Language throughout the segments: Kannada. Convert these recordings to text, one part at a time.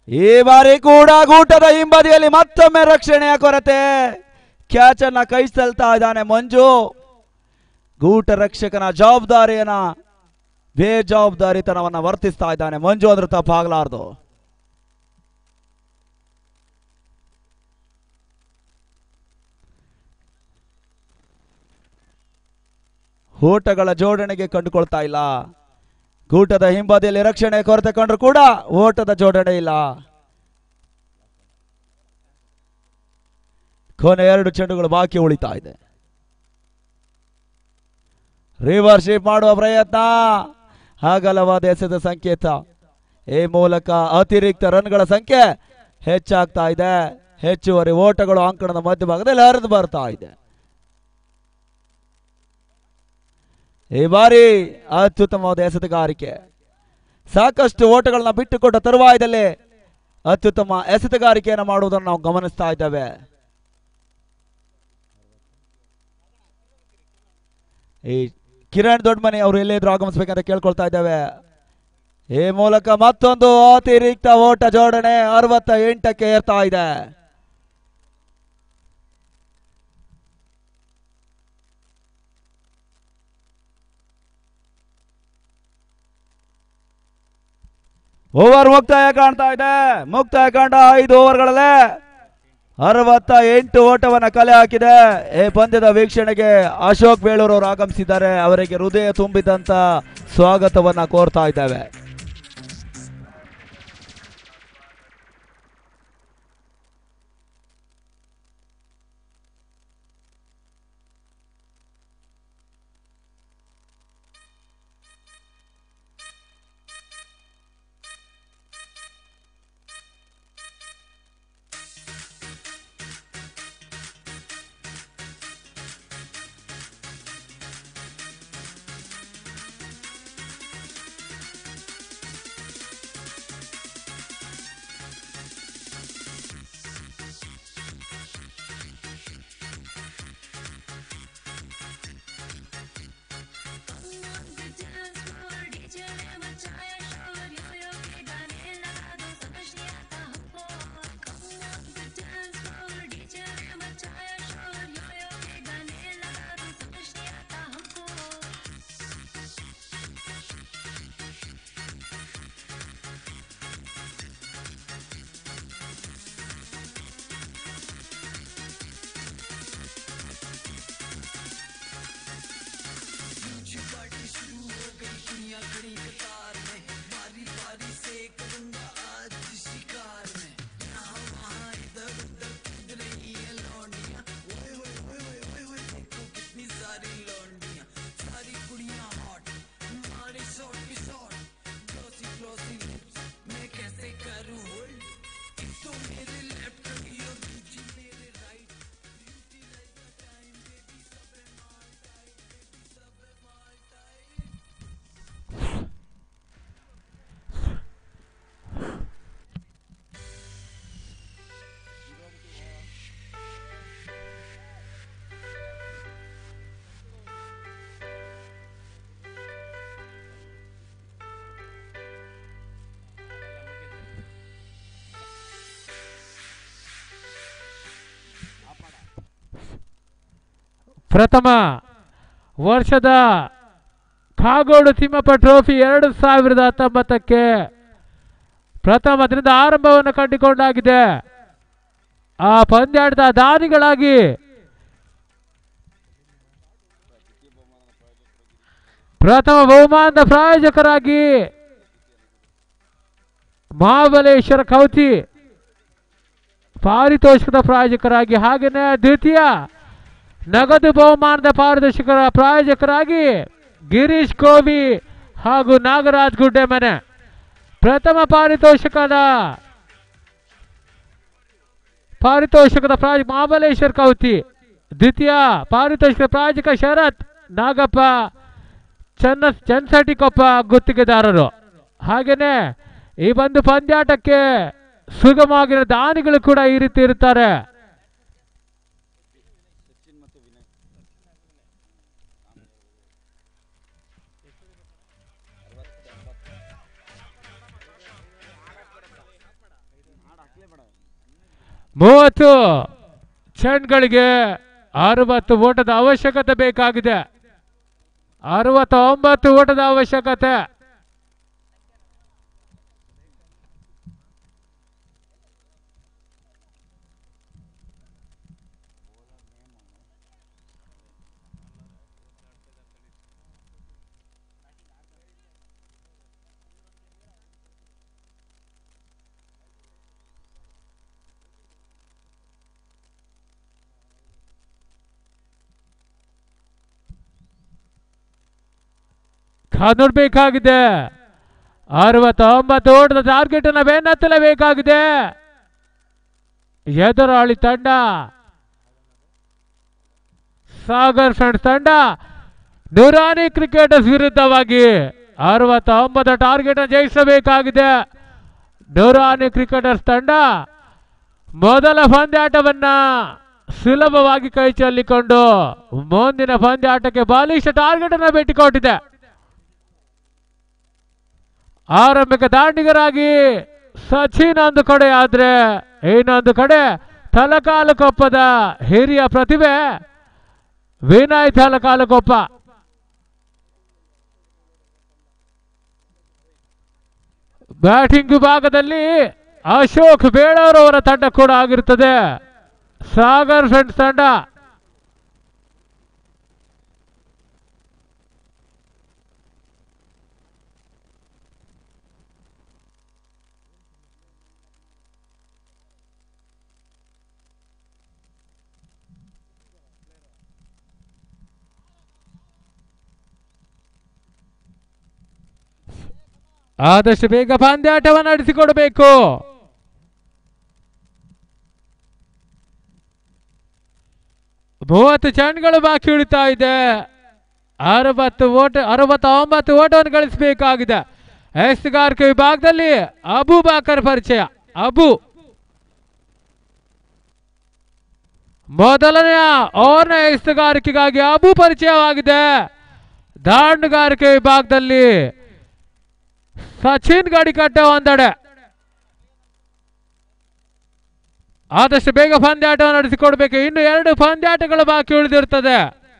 ಈ ಬಾರಿ ಕೂಡ ಗೂಟದ ಹಿಂಬದಿಯಲ್ಲಿ ಮತ್ತೊಮ್ಮೆ ರಕ್ಷಣೆಯ ಕೊರತೆ ಕ್ಯಾಚ್ ಅನ್ನ ಕೈ ಸಲ್ತಾ ಇದ್ದಾನೆ ಮಂಜು ಗೂಟ ರಕ್ಷಕನ ಜವಾಬ್ದಾರಿಯನ್ನ ಬೇಜವಾಬ್ದಾರಿತನವನ್ನ ವರ್ತಿಸ್ತಾ ಇದ್ದಾನೆ ಮಂಜು ಅಂದ್ರೆ ತಪ್ಪಾಗ್ಲಾರ್ದು ಓಟಗಳ ಜೋಡಣೆಗೆ ಕಂಡುಕೊಳ್ತಾ ಇಲ್ಲ ಗೂಟದ ಹಿಂಬದಿಯಲ್ಲಿ ರಕ್ಷಣೆ ಕೊರತೆ ಕಂಡ್ರು ಕೂಡ ಓಟದ ಜೋಡಣೆ ಇಲ್ಲ ಕೊನೆ ಎರಡು ಚೆಂಡುಗಳು ಬಾಕಿ ಉಳಿತಾ ಇದೆ ರಿವರ್ಶಿಪ್ ಮಾಡುವ ಪ್ರಯತ್ನ ಅಗಲವಾದ ಎಸೆದ ಸಂಕೇತ ಈ ಮೂಲಕ ಅತಿರಿಕ್ತ ರನ್ಗಳ ಸಂಖ್ಯೆ ಹೆಚ್ಚಾಗ್ತಾ ಇದೆ ಹೆಚ್ಚುವರಿ ಓಟಗಳು ಅಂಕಣದ ಮಧ್ಯಭಾಗದಲ್ಲಿ ಹರಿದು ಬರ್ತಾ ಇದೆ ಈ ಬಾರಿ ಅತ್ಯುತ್ತಮವಾದ ಎಸೆತಗಾರಿಕೆ ಸಾಕಷ್ಟು ಓಟಗಳನ್ನ ಬಿಟ್ಟುಕೊಟ್ಟ ತರುವಾಯದಲ್ಲಿ ಅತ್ಯುತ್ತಮ ಎಸೆತಗಾರಿಕೆಯನ್ನು ಮಾಡುವುದನ್ನು ನಾವು ಗಮನಿಸ್ತಾ ಇದ್ದೇವೆ ಈ ಕಿರಣ್ ದೊಡ್ಡಮನಿ ಅವರು ಎಲ್ಲಿದ್ರು ಆಗಮಿಸ್ಬೇಕಂತ ಕೇಳ್ಕೊಳ್ತಾ ಇದ್ದೇವೆ ಈ ಮೂಲಕ ಮತ್ತೊಂದು ಅತಿರಿಕ್ತ ಓಟ ಜೋಡಣೆ ಅರವತ್ತ ಎಂಟಕ್ಕೆ ಏರ್ತಾ ಇದೆ ಓವರ್ ಮುಕ್ತಾಯ ಕಾಣ್ತಾ ಇದೆ ಮುಕ್ತಾಯ ಕಾಂಡ ಐದು ಓವರ್ಗಳಲ್ಲೇ ಅರವತ್ತ ಎಂಟು ಓಟವನ್ನ ಕಲೆ ಹಾಕಿದೆ ಈ ಪಂದ್ಯದ ವೀಕ್ಷಣೆಗೆ ಅಶೋಕ್ ಬೇಳೂರು ಅವರು ಆಗಮಿಸಿದ್ದಾರೆ ಅವರಿಗೆ ಹೃದಯ ತುಂಬಿದಂತ ಸ್ವಾಗತವನ್ನ ಕೋರ್ತಾ ಇದ್ದೇವೆ ಪ್ರಥಮ ವರ್ಷದ ಕಾಗೋಡು ತಿಮ್ಮಪ್ಪ ಟ್ರೋಫಿ ಎರಡು ಸಾವಿರದ ಹತ್ತೊಂಬತ್ತಕ್ಕೆ ಪ್ರಥಮದಿಂದ ಆರಂಭವನ್ನು ಕಂಡುಕೊಂಡಾಗಿದೆ ಆ ಪಂದ್ಯಾಟದ ದಾನಿಗಳಾಗಿ ಪ್ರಥಮ ಬಹುಮಾನದ ಪ್ರಾಯೋಜಕರಾಗಿ ಮಹಾಬಲೇಶ್ವರ ಕೌತಿ ಪಾರಿತೋಷಿಕದ ಪ್ರಾಯೋಜಕರಾಗಿ ಹಾಗೆಯೇ ದ್ವಿತೀಯ ನಗದು ಬಹುಮಾನದ ಪಾರದರ್ಶಕರ ಪ್ರಾಯೋಜಕರಾಗಿ ಗಿರೀಶ್ ಕೋವಿ ಹಾಗೂ ನಾಗರಾಜ್ ಗುಡ್ಡೆಮನೆ ಪ್ರಥಮ ಪಾರಿತೋಷಕದ ಪಾರಿತೋಷಕದ ಪ್ರಾಯ ಮಹಾಬಲೇಶ್ವರ್ ಕೌತಿ ದ್ವಿತೀಯ ಪಾರಿತೋಷಕ ಪ್ರಾಯೋಜಕ ಶರತ್ ನಾಗಪ್ಪ ಚನ್ನ ಚನ್ಸಟಿಕೊಪ್ಪ ಗುತ್ತಿಗೆದಾರರು ಹಾಗೇನೆ ಈ ಒಂದು ಪಂದ್ಯಾಟಕ್ಕೆ ಸುಗಮವಾಗಿರೋ ದಾನಿಗಳು ಕೂಡ ಈ ರೀತಿ ಇರುತ್ತಾರೆ ಮೂವತ್ತು ಚೆಂಡ್ಗಳಿಗೆ ಅರವತ್ತು ಓಟದ ಅವಶ್ಯಕತೆ ಬೇಕಾಗಿದೆ ಅರವತ್ತೊಂಬತ್ತು ಓಟದ ಅವಶ್ಯಕತೆ ಕಾನೂಡ್ಬೇಕಾಗಿದೆ ಅರವತ್ತೊಂಬತ್ತು ಓಟದ ಟಾರ್ಗೆಟ್ ಅನ್ನ ಬೆನ್ನತ್ತಲೇಬೇಕಾಗಿದೆ ಎದುರಾಳಿ ತಂಡ ಸಾಗರ್ ಫ್ರೆಂಡ್ಸ್ ತಂಡ ನೂರಾನಿ ಕ್ರಿಕೆಟರ್ಸ್ ವಿರುದ್ಧವಾಗಿ ಅರವತ್ತೊಂಬತ್ತು ಟಾರ್ಗೆಟ್ ಅನ್ನು ಜಯಿಸಬೇಕಾಗಿದೆ ನೂರಾನಿ ಕ್ರಿಕೆಟರ್ಸ್ ತಂಡ ಮೊದಲ ಪಂದ್ಯಾಟವನ್ನ ಸುಲಭವಾಗಿ ಕೈ ಚೆಲ್ಲಿಕೊಂಡು ಮುಂದಿನ ಪಂದ್ಯಾಟಕ್ಕೆ ಬಾಲಿಶ ಟಾರ್ಗೆಟ್ ಅನ್ನು ಭೇಟಿಕೊಟ್ಟಿದೆ ಆರಂಭಿಕ ದಾಂಡಿಗರಾಗಿ ಸಚಿನ್ ಒಂದು ಕಡೆ ಆದ್ರೆ ಇನ್ನೊಂದು ಕಡೆ ತಲಕಾಲುಕೊಪ್ಪದ ಹಿರಿಯ ಪ್ರತಿಭೆ ವಿನಯ್ ತಲಕಾಲುಕೊಪ್ಪ ಬ್ಯಾಟಿಂಗ್ ವಿಭಾಗದಲ್ಲಿ ಅಶೋಕ್ ಬೇಳೂರವರ ತಂಡ ಕೂಡ ಆಗಿರುತ್ತದೆ ಸಾಗರ್ ಫ್ರೆಂಡ್ಸ್ ತಂಡ ಆದಷ್ಟು ಬೇಗ ಪಂದ್ಯಾಟವನ್ನು ನಡೆಸಿಕೊಡಬೇಕು ಮೂವತ್ತು ಚೆಂಡ್ಗಳು ಬಾಕಿ ಉಳಿತಾ ಇದೆ ಅರವತ್ತು ಓಟ ಅರವತ್ತೊಂಬತ್ತು ಓಟವನ್ನು ಗಳಿಸಬೇಕಾಗಿದೆ ಎಸ್ಗಾರಿಕೆ ವಿಭಾಗದಲ್ಲಿ ಅಬು ಬಾಕರ್ ಪರಿಚಯ ಅಬು ಮೊದಲನೆಯ ಓರ್ನ ಎಸ್ತುಗಾರಿಕೆಗಾಗಿ ಅಬು ಪರಿಚಯವಾಗಿದೆ ದಾಂಡುಗಾರಿಕೆ ವಿಭಾಗದಲ್ಲಿ ಸಚಿನ್ ಗಡಿಕಟ್ಟ ಒಂದೆಡೆ ಆದಷ್ಟು ಬೇಗ ಪಂದ್ಯಾಟವನ್ನು ನಡೆಸಿಕೊಡ್ಬೇಕು ಇನ್ನು ಎರಡು ಪಂದ್ಯಾಟಗಳು ಬಾಕಿ ಉಳಿದಿರ್ತದೆ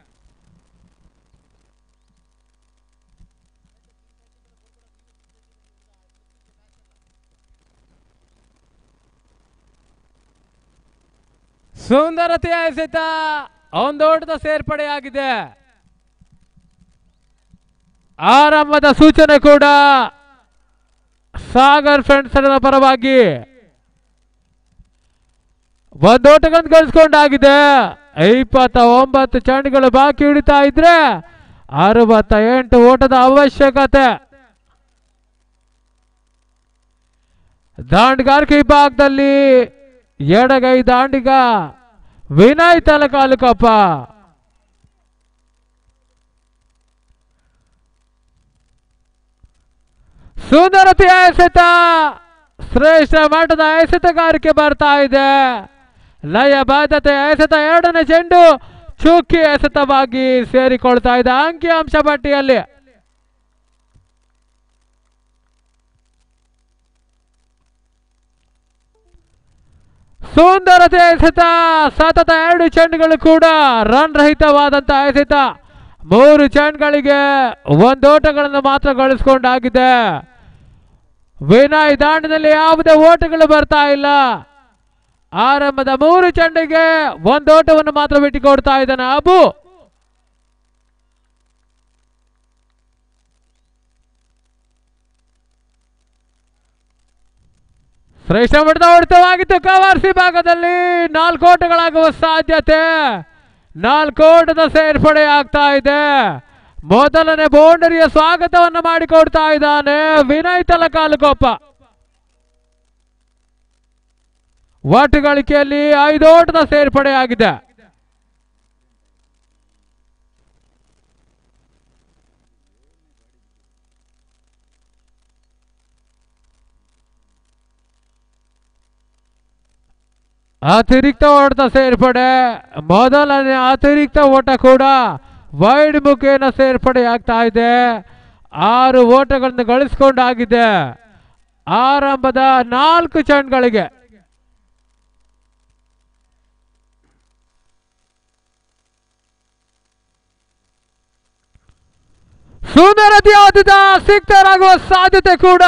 ಸುಂದರತೆಯ ಎಸೆತ ಒಂದೋಟದ ಸೇರ್ಪಡೆಯಾಗಿದೆ ಆರಂಭದ ಸೂಚನೆ ಕೂಡ ಸಾಗರ್ ಫ್ರೆಂಡ್ಸ್ ತಂಡದ ಪರವಾಗಿ ಒಂದೋಟಗಳನ್ನು ಗಳಿಸ್ಕೊಂಡಾಗಿದೆ ಇಪ್ಪತ್ತ ಒಂಬತ್ತು ಚೆಂಡುಗಳು ಬಾಕಿ ಉಳಿತಾ ಇದ್ರೆ ಅರವತ್ತ ಎಂಟು ಓಟದ ಅವಶ್ಯಕತೆ ದಾಂಡ್ಗಾರಿಕೆ ವಿಭಾಗದಲ್ಲಿ ಎಡಗೈ ದಾಂಡಿಗ ವಿನಯ್ ತಲಕಾಲುಕಪ್ಪ ಸುಂದರತೆಯ ಎಸೆತ ಶ್ರೇಷ್ಠ ಮಟ್ಟದ ಎಸೆತಗಾರಿಕೆ ಬರ್ತಾ ಇದೆ ಲಯ ಬಾಧ್ಯತೆ ಎಸೆತ ಎರಡನೇ ಚೆಂಡು ಚುಕ್ಕಿ ಎಸೆತವಾಗಿ ಸೇರಿಕೊಳ್ತಾ ಇದೆ ಅಂಕಿ ಅಂಶ ಪಟ್ಟಿಯಲ್ಲಿ ಸುಂದರತೆ ಎಸೆತ ಸತತ ಎರಡು ಚೆಂಡುಗಳು ಕೂಡ ರನ್ ರಹಿತವಾದಂತಹ ಎಸೆತ ಮೂರು ಚೆಂಡ್ಗಳಿಗೆ ಒಂದೋಟಗಳನ್ನು ಮಾತ್ರ ಗಳಿಸ್ಕೊಂಡಾಗಿದೆ ವಿನಯ್ ದಾಂಡಿನಲ್ಲಿ ಯಾವುದೇ ಓಟಗಳು ಬರ್ತಾ ಇಲ್ಲ ಆರಂಭದ ಮೂರು ಚೆಂಡಿಗೆ ಒಂದೋಟವನ್ನು ಮಾತ್ರ ಬಿಟ್ಟುಕೊಡ್ತಾ ಇದ್ದಾನೆ ಅಬು ಶ್ರೇಷ್ಠ ಮಟ್ಟದ ಹೊಡೆತವಾಗಿತ್ತು ಕವರ್ಸಿ ಭಾಗದಲ್ಲಿ ನಾಲ್ಕು ಓಟಗಳಾಗುವ ಸಾಧ್ಯತೆ ನಾಲ್ಕು ಓಟದ ಸೇರ್ಪಡೆ ಆಗ್ತಾ ಇದೆ ಮೊದಲನೇ ಬೌಂಡರಿಯ ಸ್ವಾಗತವನ್ನು ಮಾಡಿಕೊಡ್ತಾ ಇದ್ದಾನೆ ವಿನಯ್ ತಲಕಾಲುಕೊಪ್ಪ ಒಟ್ಟು ಗಳಿಕೆಯಲ್ಲಿ ಐದು ಓಟದ ಸೇರ್ಪಡೆಯಾಗಿದೆ ಅತಿರಿಕ್ತ ಓಟದ ಸೇರ್ಪಡೆ ಮೊದಲನೇ ಅತಿರಿಕ್ತ ಓಟ ಕೂಡ ವೈಡ್ ಮುಖೇನ ಸೇರ್ಪಡೆ ಆಗ್ತಾ ಇದೆ ಆರು ಓಟಗಳನ್ನು ಗಳಿಸ್ಕೊಂಡಾಗಿದೆ ಆರಂಭದ ನಾಲ್ಕು ಚೆಂಡ್ಗಳಿಗೆ ಸುಂದರತೆಯಾದ ಸಿಕ್ತರಾಗುವ ಸಾಧ್ಯತೆ ಕೂಡ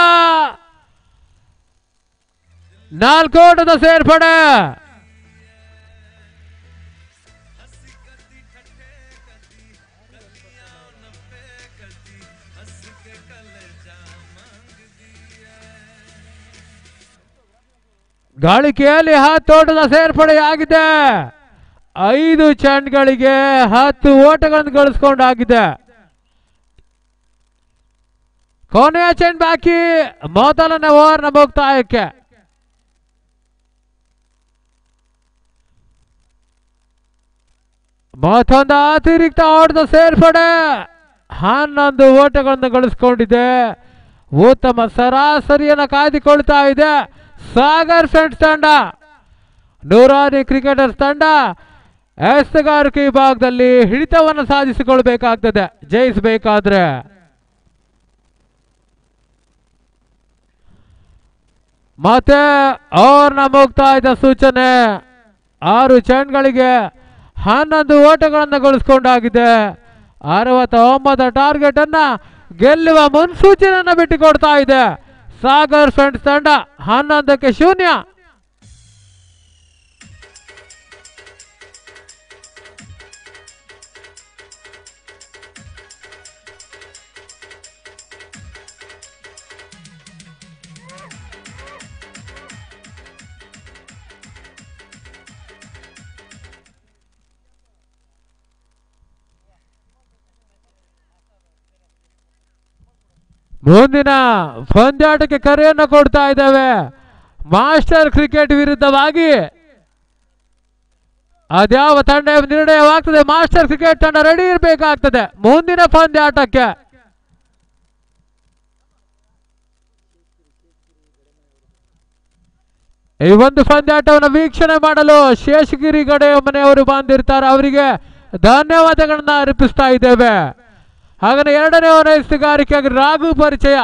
ನಾಲ್ಕು ಓಟದ ಸೇರ್ಪಡೆ ಗಳಿಕೆಯಲ್ಲಿ ಹತ್ತೋಟದ ಸೇರ್ಪಡೆಯಾಗಿದೆ ಐದು ಚೆಂಡ್ಗಳಿಗೆ ಹತ್ತು ಓಟಗಳನ್ನು ಗಳಿಸ್ಕೊಂಡಾಗಿದೆ ಕೊನೆಯ ಚೆಂಡ್ ಬಾಕಿ ಮೊದಲನೇ ಓವರ್ನ ಮುಕ್ತಾಯಕ್ಕೆ ಮತ್ತೊಂದು ಅತಿರಿಕ್ತ ಆಟದ ಸೇರ್ಪಡೆ ಹನ್ನೊಂದು ಓಟಗಳನ್ನು ಗಳಿಸ್ಕೊಂಡಿದೆ ಉತ್ತಮ ಸರಾಸರಿಯನ್ನು ಕಾಯ್ದುಕೊಳ್ತಾ ಇದೆ ಸಾಗರ್ ಫ್ರೆಂಡ್ಸ್ ತಂಡ ನೂರಾರು ಕ್ರಿಕೆಟರ್ಸ್ ತಂಡ ಎಸ್ತಗಾರಿಕೆ ವಿಭಾಗದಲ್ಲಿ ಹಿಡಿತವನ್ನು ಸಾಧಿಸಿಕೊಳ್ಬೇಕಾಗ್ತದೆ ಜಯಿಸಬೇಕಾದ್ರೆ ಮತ್ತೆ ಅವ್ರನ್ನ ಮುಕ್ತಾಯದ ಸೂಚನೆ ಆರು ಚೆಂಡ್ಗಳಿಗೆ ಹನ್ನೊಂದು ಓಟಗಳನ್ನು ಗಳಿಸ್ಕೊಂಡಾಗಿದೆ ಅರವತ್ತ ಒಂಬತ್ತು ಟಾರ್ಗೆಟ್ ಅನ್ನ ಗೆಲ್ಲುವ ಮುನ್ಸೂಚನೆಯನ್ನ ಬಿಟ್ಟುಕೊಡ್ತಾ ಇದೆ ಸಾಗರ್ ಫ್ರೆಂಡ್ಸ್ ತಂಡ ಹನ್ನೊಂದಕ್ಕೆ ಶೂನ್ಯ ಮುಂದಿನ ಪಂದ್ಯಾಟಕ್ಕೆ ಕರೆಯನ್ನು ಕೊಡ್ತಾ ಇದ್ದೇವೆ ಮಾಸ್ಟರ್ ಕ್ರಿಕೆಟ್ ವಿರುದ್ಧವಾಗಿ ಅದ್ಯಾವ ತಂಡ ಎಂಬ ನಿರ್ಣಯವಾಗ್ತದೆ ಮಾಸ್ಟರ್ ಕ್ರಿಕೆಟ್ ತಂಡ ರೆಡಿ ಇರಬೇಕಾಗ್ತದೆ ಮುಂದಿನ ಪಂದ್ಯಾಟಕ್ಕೆ ಈ ಒಂದು ಪಂದ್ಯಾಟವನ್ನು ವೀಕ್ಷಣೆ ಮಾಡಲು ಶೇಷಗಿರಿ ಗಡೆ ಮನೆಯವರು ಬಂದಿರ್ತಾರೆ ಅವರಿಗೆ ಧನ್ಯವಾದಗಳನ್ನ ಅರ್ಪಿಸ್ತಾ ಇದ್ದೇವೆ ಹಾಗನೆ ಎರಡನೇ ವಯಸ್ಸುಗಾರಿಕೆಯಾಗಿ ರಾಘು ಪರಿಚಯ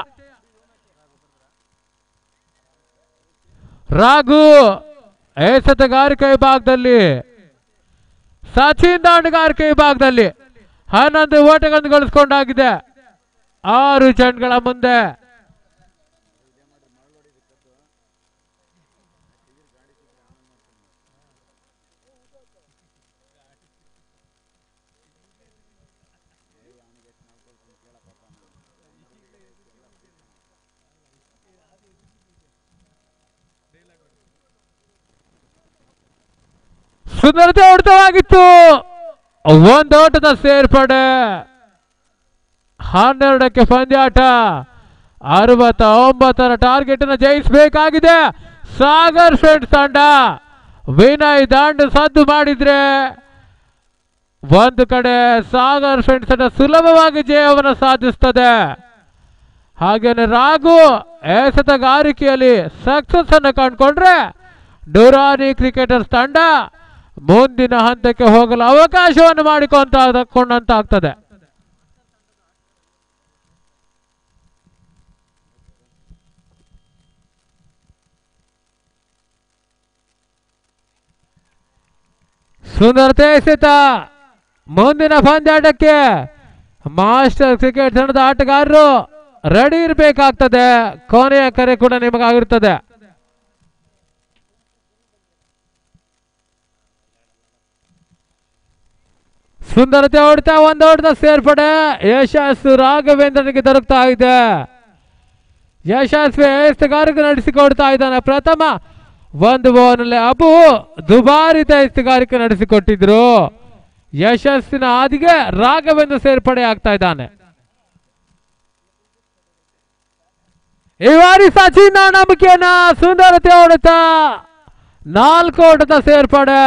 ರಾಘು ಎಸೆತಗಾರಿಕೆ ವಿಭಾಗದಲ್ಲಿ ಸಚಿನ್ ದಾಂಡುಗಾರಿಕೆ ವಿಭಾಗದಲ್ಲಿ ಹನ್ನೊಂದು ಓಟಗಳನ್ನು ಗಳಿಸ್ಕೊಂಡಾಗಿದೆ ಆರು ಚೆಂಡ್ಗಳ ಮುಂದೆ ಸುಂದರತೆ ಹೊಡೆತವಾಗಿತ್ತು ಒಂದು ಓಟದ ಸೇರ್ಪಡೆ ಹನ್ನೆರಡಕ್ಕೆ ಪಂದ್ಯಾಟ ಅರವತ್ತ ಒಂಬತ್ತರ ಟಾರ್ಗೆಟ್ ಅನ್ನು ಜಯಿಸಬೇಕಾಗಿದೆ ಸಾಗರ್ ಫ್ರೆಂಡ್ಸ್ ತಂಡ ವಿನಯ್ ದಾಂಡು ಸದ್ದು ಮಾಡಿದ್ರೆ ಒಂದು ಕಡೆ ಸಾಗರ್ ಫ್ರೆಂಡ್ಸ್ ತಂಡ ಸುಲಭವಾಗಿ ಜಯವನ್ನು ಸಾಧಿಸ್ತದೆ ಹಾಗೇನೆ ರಾಘು ಎಸೆತಗಾರಿಕೆಯಲ್ಲಿ ಸಕ್ಸಸ್ ಅನ್ನು ಕಂಡುಕೊಂಡ್ರೆ ಡುರಾನಿ ಕ್ರಿಕೆಟರ್ಸ್ ತಂಡ ಮುಂದಿನ ಹಂತಕ್ಕೆ ಹೋಗಲು ಅವಕಾಶವನ್ನು ಮಾಡಿಕೊಂತ ಕೊಂಡಂತಾಗ್ತದೆ ಸುಂದರತೆ ಎಸೆತ ಮುಂದಿನ ಪಂದ್ಯಾಟಕ್ಕೆ ಮಾಸ್ಟರ್ ಕ್ರಿಕೆಟ್ ತಂಡದ ಆಟಗಾರರು ರೆಡಿ ಇರಬೇಕಾಗ್ತದೆ ಕೊನೆಯ ಕರೆ ಕೂಡ ನಿಮಗಾಗಿರ್ತದೆ ಸುಂದರತೆ ಹೊಡ್ತಾ ಒಂದು ಹೊಡೆದ ಸೇರ್ಪಡೆ ಯಶಸ್ಸು ರಾಘವೇಂದ್ರನಿಗೆ ದೊರಕ್ತಾ ಇದೆ ಯಶಸ್ವಿ ಎಸ್ತಗಾರಿಕೆ ನಡೆಸಿಕೊಡ್ತಾ ಇದ್ದಾನೆ ಪ್ರಥಮ ಒಂದು ಓವರ್ನಲ್ಲಿ ಅಬು ದುಬಾರಿತ ಎಸ್ತಗಾರಿಕೆ ನಡೆಸಿಕೊಟ್ಟಿದ್ರು ಯಶಸ್ಸಿನ ಹಾದಿಗೆ ರಾಘವೇಂದ್ರ ಸೇರ್ಪಡೆ ಆಗ್ತಾ ಇದ್ದಾನೆ ಈ ಬಾರಿ ಸಚಿನ್ ನಂಬಿಕೆಯನ್ನ ಸುಂದರತೆ ಹೊಡೆತ ನಾಲ್ಕು ಓಟದ ಸೇರ್ಪಡೆ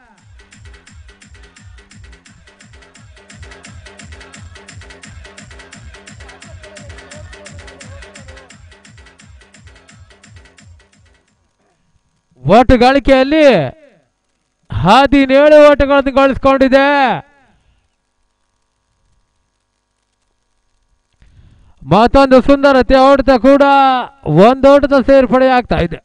ಓಟು ಗಳಿಕೆಯಲ್ಲಿ ಹದಿನೇಳು ಓಟಗಳನ್ನು ಗಳಿಸ್ಕೊಂಡಿದೆ ಮತ್ತೊಂದು ಸುಂದರತೆ ಓಟದ ಕೂಡ ಒಂದು ಓಟದ ಸೇರ್ಪಡೆ ಆಗ್ತಾ ಇದೆ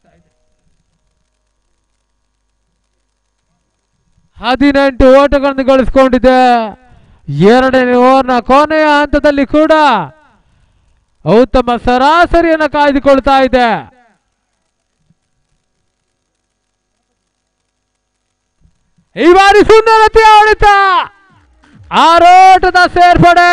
ಹದಿನೆಂಟು ಓಟಗಳನ್ನು ಗಳಿಸ್ಕೊಂಡಿದೆ ಎರಡನೇ ಓವರ್ನ ಕೊನೆಯ ಹಂತದಲ್ಲಿ ಕೂಡ ಉತ್ತಮ ಸರಾಸರಿಯನ್ನು ಕಾಯ್ದುಕೊಳ್ತಾ ಇದೆ ಈ ಬಾರಿ ಸುಂದರತೆಯ ಹೊಡೆತ ಆರೋಟದ ಸೇರ್ಪಡೆ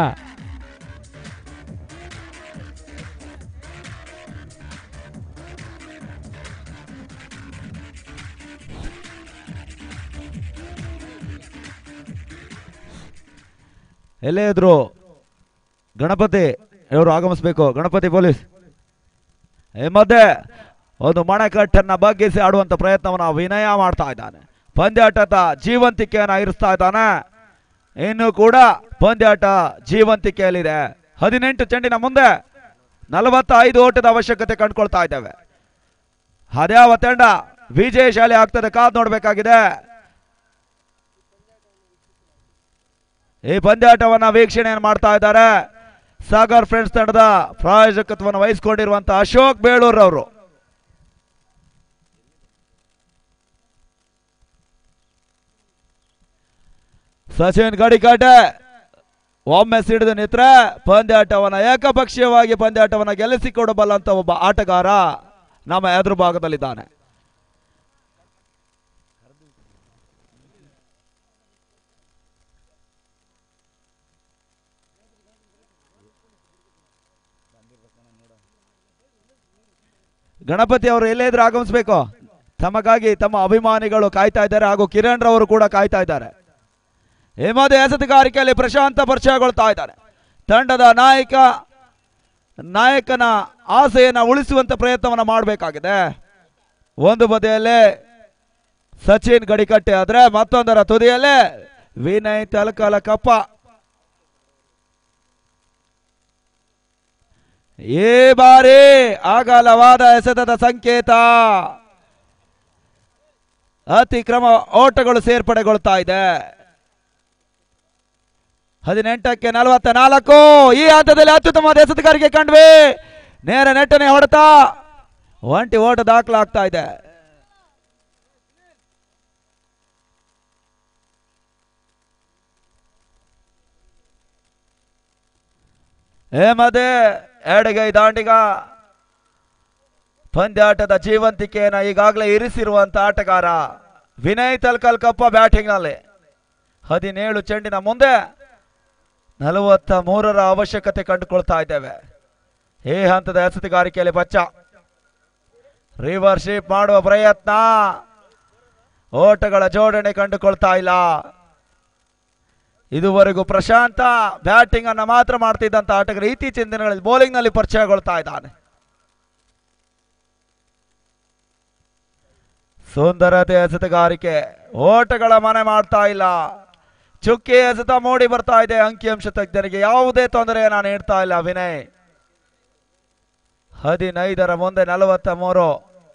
ಎಲ್ಲೇ ಇದ್ರು ಗಣಪತಿ ಇವರು ಆಗಮಿಸ್ಬೇಕು ಗಣಪತಿ ಪೊಲೀಸ್ ಈ ಮಧ್ಯೆ ಒಂದು ಮಣೆಕಟ್ಟನ್ನ ಬಗ್ಗಿಸಿ ಆಡುವಂತ ಪ್ರಯತ್ನವನ್ನು ವಿನಯ ಮಾಡ್ತಾ ಇದ್ದಾನೆ ಪಂದ್ಯಾಟದ ಜೀವಂತಿಕೆಯನ್ನ ಇರಿಸ್ತಾ ಇದ್ದಾನೆ ಇನ್ನು ಕೂಡ ಪಂದ್ಯಾಟ ಜೀವಂತಿಕೆಯಲ್ಲಿದೆ ಹದಿನೆಂಟು ಚೆಂಡಿನ ಮುಂದೆ ನಲವತ್ತೈದು ಓಟದ ಅವಶ್ಯಕತೆ ಕಂಡುಕೊಳ್ತಾ ಇದ್ದೇವೆ ಅದ್ಯಾವ ತಂಡ ವಿಜಯಶಾಲಿ ಆಗ್ತದೆ ಕಾದ್ ನೋಡ್ಬೇಕಾಗಿದೆ ಈ ಪಂದ್ಯಾಟವನ್ನ ವೀಕ್ಷಣೆಯನ್ನು ಮಾಡ್ತಾ ಇದ್ದಾರೆ ಸಾಗರ್ ಫ್ರೆಂಡ್ಸ್ ತಂಡದ ಪ್ರಾಯೋಜಕತ್ವವನ್ನು ವಹಿಸಿಕೊಂಡಿರುವಂತಹ ಅಶೋಕ್ ಬೇಳೂರ್ ಅವರು ಸಚಿನ್ ಗಡಿಕಾಟೆ ಒಮ್ಮೆ ಸಿಡಿದು ನಿಂತ್ರೆ ಪಂದ್ಯಾಟವನ್ನ ಏಕಪಕ್ಷೀಯವಾಗಿ ಪಂದ್ಯಾಟವನ್ನ ಗೆಲ್ಲಿಸಿಕೊಡಬಲ್ಲಂತ ಒಬ್ಬ ಆಟಗಾರ ನಮ್ಮ ಎದುರು ಭಾಗದಲ್ಲಿದ್ದಾನೆ ಗಣಪತಿ ಅವರು ಎಲ್ಲೇ ಇದ್ರೆ ಆಗಮಿಸ್ಬೇಕು ತಮಗಾಗಿ ತಮ್ಮ ಅಭಿಮಾನಿಗಳು ಕಾಯ್ತಾ ಇದ್ದಾರೆ ಹಾಗೂ ಕಿರಣ್ ರವರು ಕೂಡ ಕಾಯ್ತಾ ಇದ್ದಾರೆ ಹೇಮದ ಎಸೆತಗಾರಿಕೆಯಲ್ಲಿ ಪ್ರಶಾಂತ ಪರಿಚಯಗೊಳ್ತಾ ಇದ್ದಾರೆ ತಂಡದ ನಾಯಕ ನಾಯಕನ ಆಸೆಯನ್ನ ಉಳಿಸುವಂತ ಪ್ರಯತ್ನವನ್ನ ಮಾಡಬೇಕಾಗಿದೆ ಒಂದು ಬದಿಯಲ್ಲೇ ಸಚಿನ್ ಗಡಿಕಟ್ಟೆ ಆದ್ರೆ ಮತ್ತೊಂದರ ತುದಿಯಲ್ಲೇ ವಿನಯ್ ತಲಕಲ ಕಪ್ಪ ಈ ಬಾರಿ ಅಗಲವಾದ ಎಸೆತದ ಸಂಕೇತ ಅತಿಕ್ರಮ ಓಟಗಳು ಸೇರ್ಪಡೆಗೊಳ್ತಾ ಇದೆ ಹದಿನೆಂಟಕ್ಕೆ ನಲವತ್ತ ನಾಲ್ಕು ಈ ಹಂತದಲ್ಲಿ ಅತ್ಯುತ್ತಮವಾದ ಎಸೆತಗಾರಿಕೆ ಕಂಡ್ವಿ ನೇರ ನೆಟ್ಟನೆ ಹೊಡೆತ ಒಂಟಿ ಓಟ ದಾಖಲಾಗ್ತಾ ಇದೆ ಹೇಮದೆ ಎಡಗೈ ದಾಂಡಿಗ ಪಂದ್ಯಾಟದ ಜೀವಂತಿಕೆಯನ್ನ ಈಗಾಗಲೇ ಇರಿಸಿರುವಂತ ಆಟಗಾರ ವಿನಯ್ ತಲ್ಕಲ್ ಕಪ್ಪ ಬ್ಯಾಟಿಂಗ್ ನಲ್ಲಿ ಹದಿನೇಳು ಚೆಂಡಿನ ಮುಂದೆ ನಲವತ್ತ ಮೂರರ ಅವಶ್ಯಕತೆ ಕಂಡುಕೊಳ್ತಾ ಇದ್ದೇವೆ ಈ ಹಂತದ ಎಸೆತಗಾರಿಕೆಯಲ್ಲಿ ಬಚ್ಚ ರಿವರ್ಶಿಪ್ ಮಾಡುವ ಪ್ರಯತ್ನ ಓಟಗಳ ಜೋಡಣೆ ಕಂಡುಕೊಳ್ತಾ ಇಲ್ಲ ಇದುವರೆಗೂ ಪ್ರಶಾಂತ ಬ್ಯಾಟಿಂಗ್ ಅನ್ನ ಮಾತ್ರ ಮಾಡ್ತಿದ್ದಂತ ಆಟಗಾರ ಇತ್ತೀಚಿನ ದಿನಗಳಲ್ಲಿ ಬೌಲಿಂಗ್ ನಲ್ಲಿ ಪರಿಚಯಗೊಳ್ತಾ ಇದ್ದಾನೆ ಸುಂದರತೆ ಎಸೆತಗಾರಿಕೆ ಓಟಗಳ ಮನೆ ಮಾಡ್ತಾ ಇಲ್ಲ ಚುಕ್ಕಿ ಎಸೆತ ಮೂಡಿ ಬರ್ತಾ ಇದೆ ಅಂಕಿಅಂಶ ತಜ್ಞರಿಗೆ ಯಾವುದೇ ತೊಂದರೆ ನಾನು ನೀಡ್ತಾ ಇಲ್ಲ ವಿನಯ್ ಹದಿನೈದರ ಮುಂದೆ ನಲವತ್ತ ಮೂರು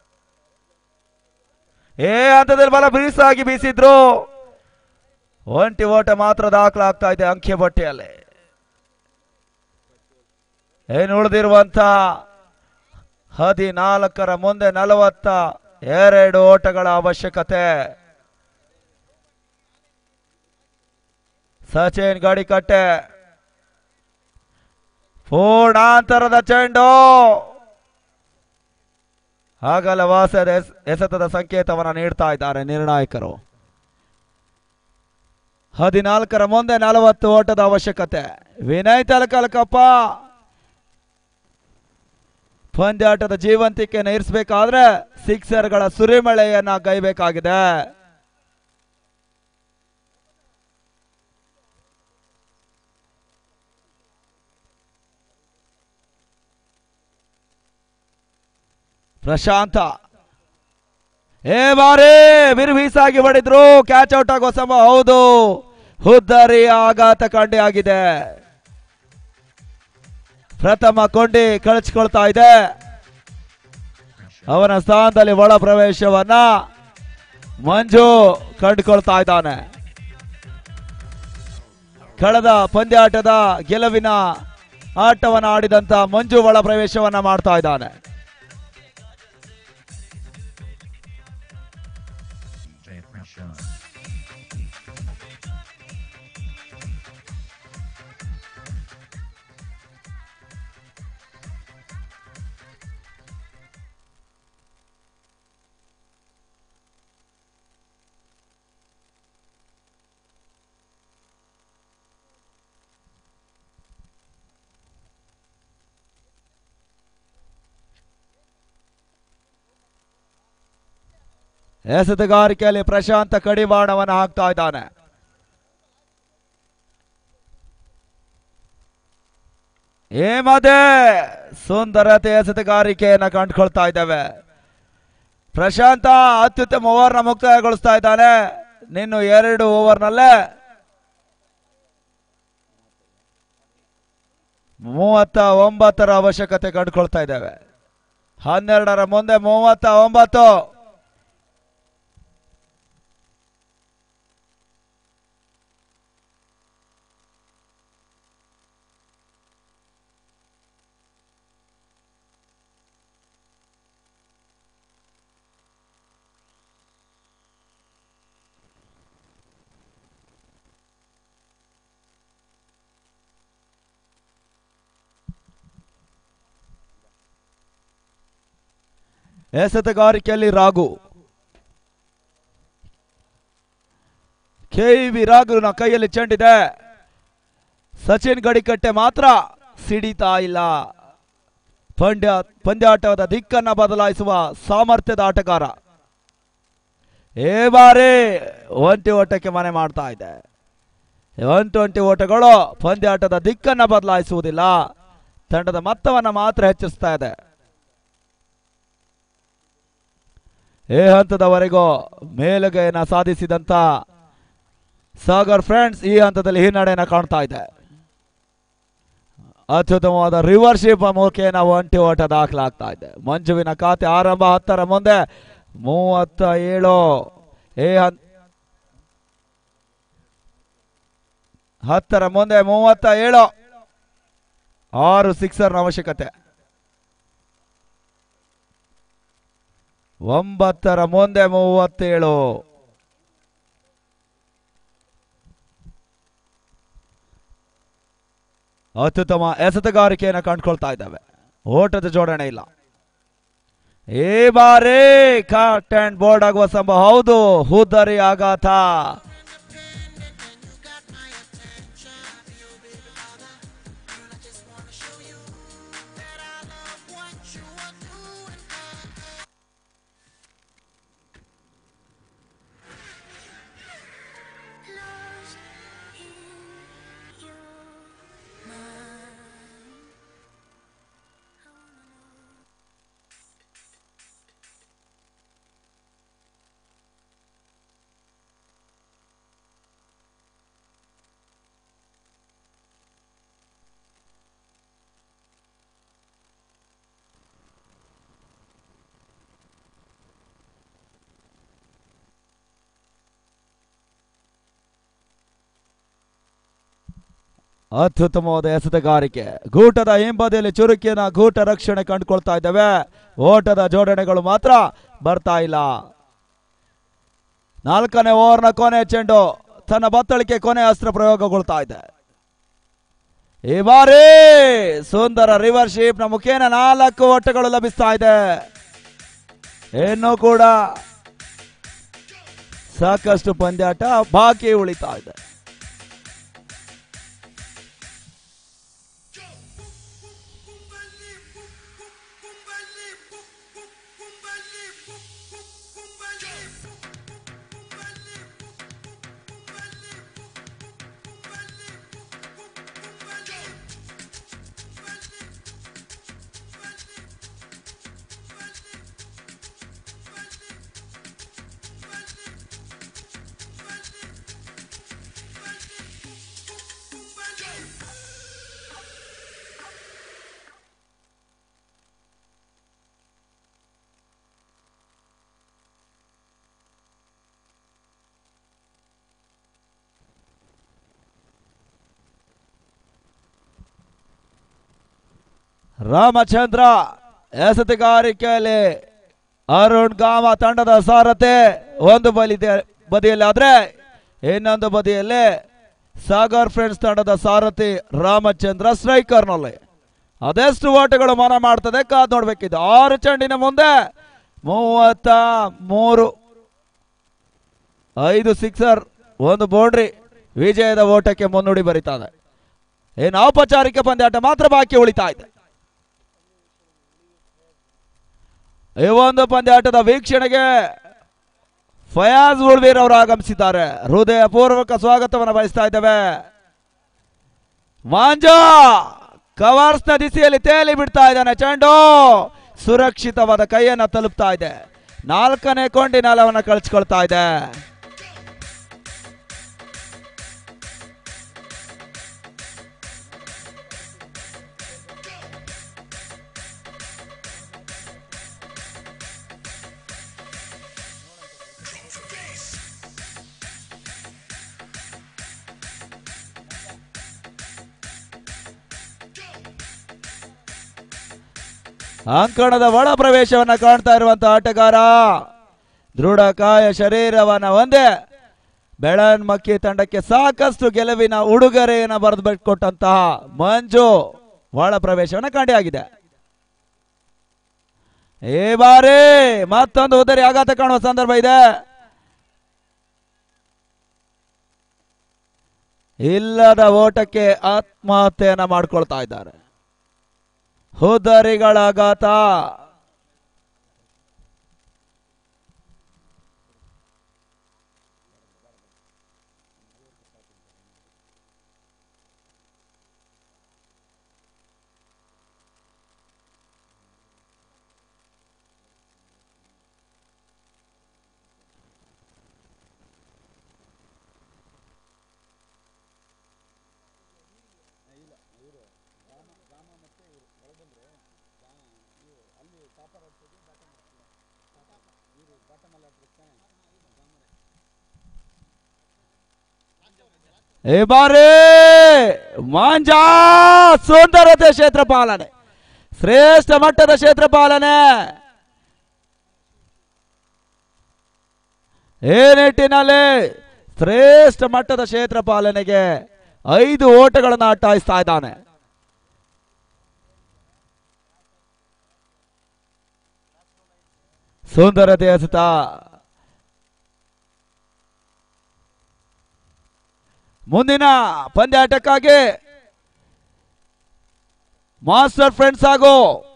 ಏ ಹಂತದಲ್ಲಿ ಬಲ ಬೀಸಾಗಿ ಬೀಸಿದ್ರು ಒಂಟಿ ಓಟ ಮಾತ್ರ ದಾಖಲಾಗ್ತಾ ಇದೆ ಅಂಖ್ಯ ಪಟ್ಟಿಯಲ್ಲಿ ಏನು ಉಳಿದಿರುವಂತ ಹದಿನಾಲ್ಕರ ಮುಂದೆ ನಲವತ್ತ ಎರಡು ಓಟಗಳ ಅವಶ್ಯಕತೆ ಸಚಿನ್ ಗಡಿಕಟ್ಟೆ ಪೂರ್ಣಾಂತರದ ಚೆಂಡು ಆಗಲ ವಾಸದ ಎಸ್- ಎಸೆತದ ಸಂಕೇತವನ್ನು ನೀಡ್ತಾ ಇದ್ದಾರೆ ನಿರ್ಣಾಯಕರು ಹದಿನಾಲ್ಕರ ಮುಂದೆ ನಲವತ್ತು ಓಟದ ಅವಶ್ಯಕತೆ ವಿನಯ್ ತಲಕಲ್ಕಪ್ಪ ಪಂದ್ಯಾಟದ ಜೀವಂತಿಕೆಯನ್ನು ಇರಿಸಬೇಕಾದ್ರೆ ಸಿಕ್ಸರ್ಗಳ ಸುರಿಮಳೆಯನ್ನ ಗೈಬೇಕಾಗಿದೆ ಪ್ರಶಾಂತ ಏ ಬಾರಿ ಬಿರುಬೀಸಾಗಿ ಹೊಡೆದ್ರು ಕ್ಯಾಚ್ ಔಟ್ ಆಗೋ ಸಮ ಹೌದು ಹುದ್ದರಿ ಆಘಾತ ಕಂಡೆ ಆಗಿದೆ ಪ್ರಥಮ ಕೊಂಡಿ ಕಳಿಸ್ಕೊಳ್ತಾ ಇದೆ ಅವನ ಸ್ಥಾನದಲ್ಲಿ ಒಳ ಪ್ರವೇಶವನ್ನ ಮಂಜು ಕಂಡುಕೊಳ್ತಾ ಇದ್ದಾನೆ ಕಳೆದ ಪಂದ್ಯಾಟದ ಗೆಲುವಿನ ಆಟವನ್ನು ಆಡಿದಂತ ಮಂಜು ಒಳ ಪ್ರವೇಶವನ್ನ ಮಾಡ್ತಾ ಇದ್ದಾನೆ ಎಸೆತಗಾರಿಕೆಯಲ್ಲಿ ಪ್ರಶಾಂತ ಕಡಿವಾಣವನ್ನು ಹಾಕ್ತಾ ಇದ್ದಾನೆ ಏಮದೆ ಸುಂದರತೆ ಎಸೆತಗಾರಿಕೆಯನ್ನ ಕಂಡುಕೊಳ್ತಾ ಇದ್ದೇವೆ ಪ್ರಶಾಂತ ಅತ್ಯುತ್ತಮ ಓವರ್ನ ಮುಕ್ತಾಯಗೊಳಿಸ್ತಾ ಇದ್ದಾನೆ ನಿನ್ನು ಎರಡು ಓವರ್ನಲ್ಲೇ ಮೂವತ್ತ ಒಂಬತ್ತರ ಅವಶ್ಯಕತೆ ಕಂಡುಕೊಳ್ತಾ ಇದ್ದೇವೆ ಹನ್ನೆರಡರ ಮುಂದೆ ಮೂವತ್ತ ಒಂಬತ್ತು ಎಸೆತಗಾರಿಕೆಯಲ್ಲಿ ರಾಘು ಕೆಇವಿ ರಾಘುನ ಕೈಯಲ್ಲಿ ಚೆಂಡಿದೆ ಸಚಿನ್ ಗಡಿಕಟ್ಟೆ ಮಾತ್ರ ಸಿಡಿತಾ ಇಲ್ಲ ಪಂದ್ಯ ಪಂದ್ಯಾಟದ ದಿಕ್ಕನ್ನ ಬದಲಾಯಿಸುವ ಸಾಮರ್ಥ್ಯದ ಆಟಗಾರ ಏ ಬಾರಿ ಒಂಟಿ ಓಟಕ್ಕೆ ಮನೆ ಮಾಡ್ತಾ ಇದೆ ಒನ್ ಟ್ವೆಂಟಿ ಓಟಗಳು ಪಂದ್ಯಾಟದ ದಿಕ್ಕನ್ನ ಬದಲಾಯಿಸುವುದಿಲ್ಲ ತಂಡದ ಮೊತ್ತವನ್ನ ಮಾತ್ರ ಹೆಚ್ಚಿಸ್ತಾ ಇದೆ ಈ ಹಂತದವರೆಗೂ ಮೇಲುಗೈನ ಸಾಧಿಸಿದಂತ ಸಾಗರ್ ಫ್ರೆಂಡ್ಸ್ ಈ ಹಂತದಲ್ಲಿ ಹಿನ್ನಡೆಯನ್ನ ಕಾಣ್ತಾ ಇದೆ ಅತ್ಯುತ್ತಮವಾದ ರಿವರ್ಶಿಪ್ ಮುಖೇನ ಒಂಟಿ ಓಟ ದಾಖಲಾಗ್ತಾ ಇದೆ ಮಂಜುವಿನ ಖಾತೆ ಆರಂಭ ಹತ್ತರ ಮುಂದೆ ಮೂವತ್ತ ಏಳು ಏ ಹನ್ ಹತ್ತರ ಮುಂದೆ ಮೂವತ್ತ ಏಳು ಆರು ಸಿಕ್ಸರ್ನ ಅವಶ್ಯಕತೆ ಒಂಬತ್ತರ ಮುಂದೆ ಮೂವತ್ತೇಳು ಅತ್ಯುತ್ತಮ ಎಸೆತಗಾರಿಕೆಯನ್ನು ಕಂಡುಕೊಳ್ತಾ ಇದ್ದಾವೆ ಓಟದ ಜೋಡಣೆ ಇಲ್ಲ ಈ ಬಾರಿ ಕಾಟ್ ಅಂಡ್ ಬೋರ್ಡ್ ಆಗುವ ಸಂಭವ ಹೌದು ಹುದ್ದರಿ ಆಘಾತ Lost in your mind. I wanna know. ಅತ್ಯುತ್ತಮವಾದ ಎಸೆತಗಾರಿಕೆ ಗೂಟದ ಹಿಂಬದಿಯಲ್ಲಿ ಚುರುಕಿನ ಗೂಟ ರಕ್ಷಣೆ ಕಂಡುಕೊಳ್ತಾ ಇದ್ದೇವೆ ಓಟದ ಜೋಡಣೆಗಳು ಮಾತ್ರ ಬರ್ತಾ ಇಲ್ಲ ನಾಲ್ಕನೇ ಓವರ್ನ ಕೊನೆ ಚೆಂಡು ತನ್ನ ಬತ್ತಳಿಕೆ ಕೊನೆ ಅಸ್ತ್ರ ಪ್ರಯೋಗಗೊಳ್ತಾ ಇದೆ ಈ ಬಾರಿ ಸುಂದರ ರಿವರ್ ಶೀಪ್ ನ ಮುಖೇನ ನಾಲ್ಕು ಓಟಗಳು ಲಭಿಸ್ತಾ ಇದೆ ಇನ್ನು ಕೂಡ ಸಾಕಷ್ಟು ಪಂದ್ಯಾಟ ಬಾಕಿ ಉಳಿತಾ ಇದೆ ರಾಮಚಂದ್ರ ಎಸೆತಗಾರಿಕೆಯಲ್ಲಿ ಅರುಣ್ ಗಾಮ ತಂಡದ ಸಾರಥಿ ಒಂದು ಬಲಿ ಬದಿಯಲ್ಲಿ ಆದ್ರೆ ಇನ್ನೊಂದು ಬದಿಯಲ್ಲಿ ಸಾಗರ್ ಫ್ರೆಂಡ್ಸ್ ತಂಡದ ಸಾರಥಿ ರಾಮಚಂದ್ರ ಸ್ಟ್ರೈಕರ್ನಲ್ಲಿ ಅದೆಷ್ಟು ಓಟಗಳು ಮನ ಮಾಡ್ತದೆ ಕಾದ್ ನೋಡ್ಬೇಕಿದ್ದು ಆರು ಚೆಂಡಿನ ಮುಂದೆ ಮೂವತ್ತ ಮೂರು ಐದು ಸಿಕ್ಸರ್ ಒಂದು ಬೌಂಡ್ರಿ ವಿಜಯದ ಓಟಕ್ಕೆ ಮುನ್ನುಡಿ ಬರೀತಾರೆ ಇನ್ನು ಔಪಚಾರಿಕ ಪಂದ್ಯಾಟ ಮಾತ್ರ ಬಾಕಿ ಉಳಿತಾ ಇದೆ ಈ ಒಂದು ಪಂದ್ಯಾಟದ ವೀಕ್ಷಣೆಗೆ ಫಯಾಜ್ ಉಳ್ವೀರ್ ಅವರು ಆಗಮಿಸಿದ್ದಾರೆ ಹೃದಯಪೂರ್ವಕ ಸ್ವಾಗತವನ್ನು ಬಯಸ್ತಾ ಇದ್ದೇವೆ ಮಾಂಜಾ ಕವರ್ಸ್ ನ ದಿಸೆಯಲ್ಲಿ ತೇಲಿ ಬಿಡ್ತಾ ಇದ್ದಾನೆ ಚೆಂಡು ಸುರಕ್ಷಿತವಾದ ಕೈಯನ್ನ ತಲುಪ್ತಾ ಇದೆ ನಾಲ್ಕನೇ ಕೊಂಡಿನ ಅಲವನ್ನ ಕಳಿಸ್ಕೊಳ್ತಾ ಇದೆ ಅಂಕಣದ ಒಳ ಪ್ರವೇಶವನ್ನ ಕಾಣ್ತಾ ಇರುವಂತಹ ಆಟಗಾರ ದೃಢ ಕಾಯ ಶರೀರವನ್ನ ಒಂದೇ ಬೆಳನ್ಮಕ್ಕಿ ತಂಡಕ್ಕೆ ಸಾಕಷ್ಟು ಗೆಲುವಿನ ಉಡುಗೊರೆಯನ್ನ ಬರೆದು ಬಿಟ್ಕೊಟ್ಟಂತಹ ಮಂಜು ಒಳ ಪ್ರವೇಶವನ್ನ ಕಾಣಿಯಾಗಿದೆ ಈ ಬಾರಿ ಮತ್ತೊಂದು ಉದರಿ ಆಘಾತ ಕಾಣುವ ಸಂದರ್ಭ ಇದೆ ಇಲ್ಲದ ಓಟಕ್ಕೆ ಆತ್ಮಹತ್ಯೆಯನ್ನ ಮಾಡ್ಕೊಳ್ತಾ ಇದ್ದಾರೆ ಹುದರಿಗಳ ಆಘಾತ ಈ ಬಾರಿ ಮಾಂಜಾ ಸುಂದರತೆ ಕ್ಷೇತ್ರ ಪಾಲನೆ ಶ್ರೇಷ್ಠ ಮಟ್ಟದ ಕ್ಷೇತ್ರ ಪಾಲನೆ ಈ ನಿಟ್ಟಿನಲ್ಲಿ ಶ್ರೇಷ್ಠ ಮಟ್ಟದ ಕ್ಷೇತ್ರ ಪಾಲನೆಗೆ ಐದು ಓಟಗಳನ್ನು ಅಟ್ಟಾಯಿಸ್ತಾ ಇದ್ದಾನೆ ಸುಂದರತೆ ಎಸೆತ ಮುಂದಿನ ಪಂದ್ಯಾಟಕ್ಕಾಗಿ ಮಾಸ್ಟರ್ ಫ್ರೆಂಡ್ಸ್ ಹಾಗೂ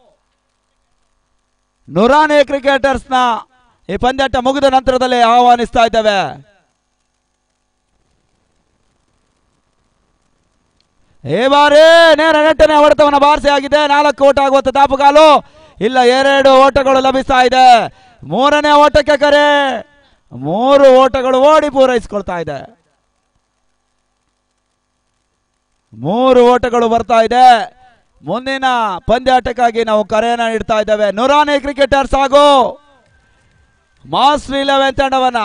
ನೂರಾನೇ ಕ್ರಿಕೆಟರ್ಸ್ ನ ಈ ಪಂದ್ಯಾಟ ಮುಗಿದ ನಂತರದಲ್ಲಿ ಆಹ್ವಾನಿಸ್ತಾ ಇದ್ದೇವೆ ಈ ಬಾರಿ ನೇರ ನೆಟ್ಟನೆ ಹೊಡೆತವನ್ನ ಬಾರಿಸಿ ಆಗಿದೆ ನಾಲ್ಕು ಓಟ ಆಗುವಂತ ದಾಪುಗಾಲು ಇಲ್ಲ ಎರಡು ಓಟಗಳು ಲಭಿಸ್ತಾ ಇದೆ ಮೂರನೇ ಓಟಕ್ಕೆ ಕರೆ ಮೂರು ಓಟಗಳು ಓಡಿ ಪೂರೈಸಿಕೊಳ್ತಾ ಇದೆ ಮೂರು ಓಟಗಳು ಬರ್ತಾ ಇದೆ ಮುಂದಿನ ಪಂದ್ಯಾಟಕ್ಕಾಗಿ ನಾವು ಕರೆಯನ್ನ ನೀಡ್ತಾ ಇದ್ದೇವೆ ನೂರಾನೇ ಕ್ರಿಕೆಟರ್ಸ್ ಹಾಗೂ ಮಾಸ್ಟರ್ ಇಲೆವೆನ್ ತಂಡವನ್ನ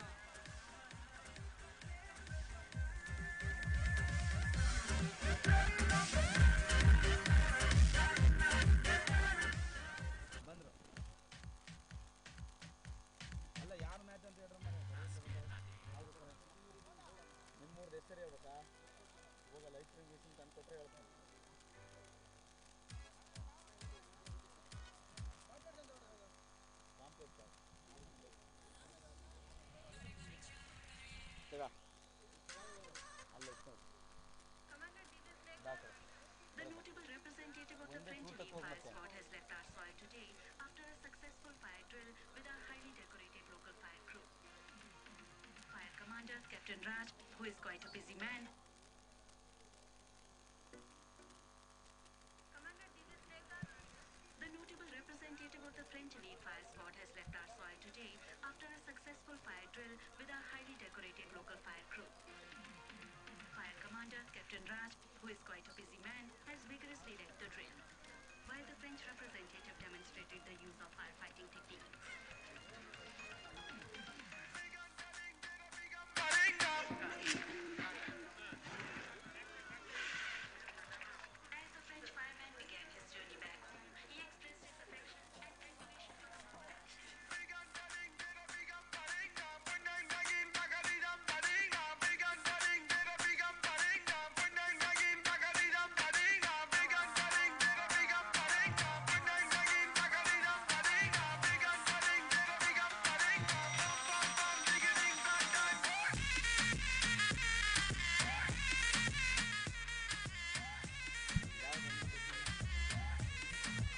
The notable representative of the French Elite Fire Squad has left our soil today after a successful fire drill with our highly decorated local fire crew. Fire Commander Captain Raj, who is quite a busy man, The notable representative of the French Elite Fire Squad has left our soil today after a successful fire drill with our highly decorated local fire crew. Fire Commander Captain Raj, who is quite a busy man, has vigorously led the drill, while the French representative demonstrated the use of firefighting techniques. As the French fireman began his journey back home, he expressed his affection and admiration for